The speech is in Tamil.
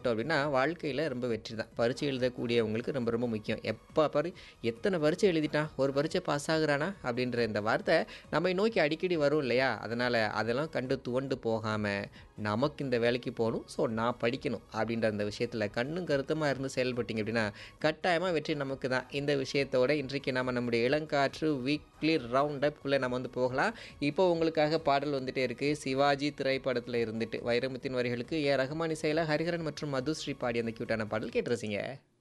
சாப்பிட்டோம் அப்படின்னா வாழ்க்கையில் ரொம்ப வெற்றி தான் பரீட்சை எழுதக்கூடியவங்களுக்கு ரொம்ப ரொம்ப முக்கியம் எப்போ பாரு எத்தனை பரீட்சை எழுதிட்டான் ஒரு பரீட்சை பாஸ் ஆகுறானா அப்படின்ற இந்த வார்த்தை நம்மை நோக்கி அடிக்கடி வரும் இல்லையா அதனால் அதெல்லாம் கண்டு துவண்டு போகாமல் நமக்கு இந்த வேலைக்கு போகணும் ஸோ நான் படிக்கணும் அப்படின்ற அந்த விஷயத்தில் கண்ணும் கருத்துமாக இருந்து செயல்பட்டீங்க அப்படின்னா கட்டாயமாக வெற்றி நமக்கு தான் இந்த விஷயத்தோட இன்றைக்கு நம்ம நம்முடைய இளங்காற்று வீக்லி ரவுண்ட் அப்குள்ளே நம்ம வந்து போகலாம் இப்போ உங்களுக்காக பாடல் வந்துட்டே இருக்குது சிவாஜி திரைப்படத்தில் இருந்துட்டு வைரமுத்தின் வரிகளுக்கு ஏ ரஹ்மான் இசையில் ஹரிஹரன் மற்றும் மதுஸ்ரீ பாடி அந்த கியூட்டான பாடல் கேட்டுருசிங்க